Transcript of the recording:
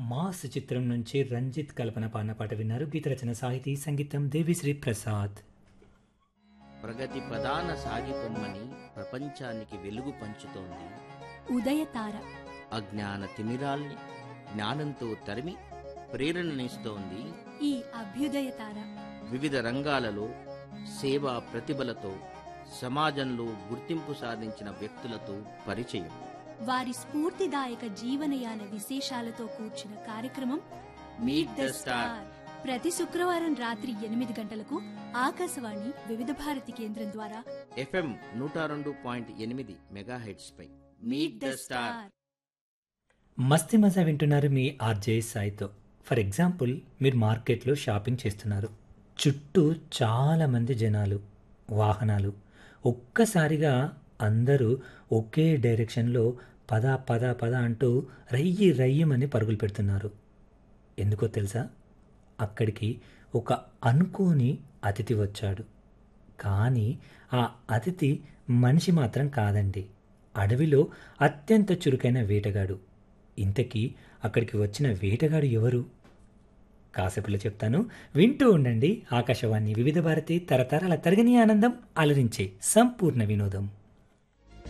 Mass చిత్రం నుంచి రంజిత్ కల్పన పాడిన పాట విన్నారు గీత రచన సాహితీ సంగీతం దేవిశ్రీ ప్రసాద్ ప్రగతి ప్రధాన సాగిపొమ్మని ప్రపంచానికి వెలుగు పంచుతోంది ఉదయతార అజ్ఞాన తిమిరాల్ని జ్ఞానంతో తరిమి ప్రేరణనిస్తోంది ఈ అభ్యుదయతార వివిధ రంగాలలో సేవా ప్రతిభలతో సమాజంలో గుర్తింపు సాధించిన వ్యక్తులతో పరిచయం వారి స్ఫూర్తిదాయక జీవనయాన విశేషాలతో కూర్చిన కార్యక్రమం Meet the Star. ప్రతి శుక్రవారం రాత్రి ఎనిమిది గంటలకు ఆకాశవాణి వివిధ భారతి కేంద్రం ద్వారా ఎఫ్ఎం నూట రెండు పాయింట్ ఎనిమిది మెగాహెడ్స్ పై మీట్ ద స్టార్ మస్తి మజా వింటున్నారు మీ ఆర్జే సాయితో ఫర్ ఎగ్జాంపుల్ మీరు మార్కెట్లో షాపింగ్ చేస్తున్నారు చుట్టూ చాలామంది జనాలు వాహనాలు ఒక్కసారిగా అందరూ ఒకే డైరెక్షన్లో పద పద పద అంటూ రయ్యి రయ్యమని పరుగులు పెడుతున్నారు ఎందుకో తెలుసా అక్కడికి ఒక అనుకోని అతిథి వచ్చాడు కానీ ఆ అతిథి మనిషి మాత్రం కాదండి అడవిలో అత్యంత చురుకైన వేటగాడు ఇంతకీ అక్కడికి వచ్చిన వేటగాడు ఎవరు కాసేపులో చెప్తాను వింటూ ఉండండి ఆకాశవాణి వివిధ భారతి తరతరాల తరగని ఆనందం అలరించే సంపూర్ణ వినోదం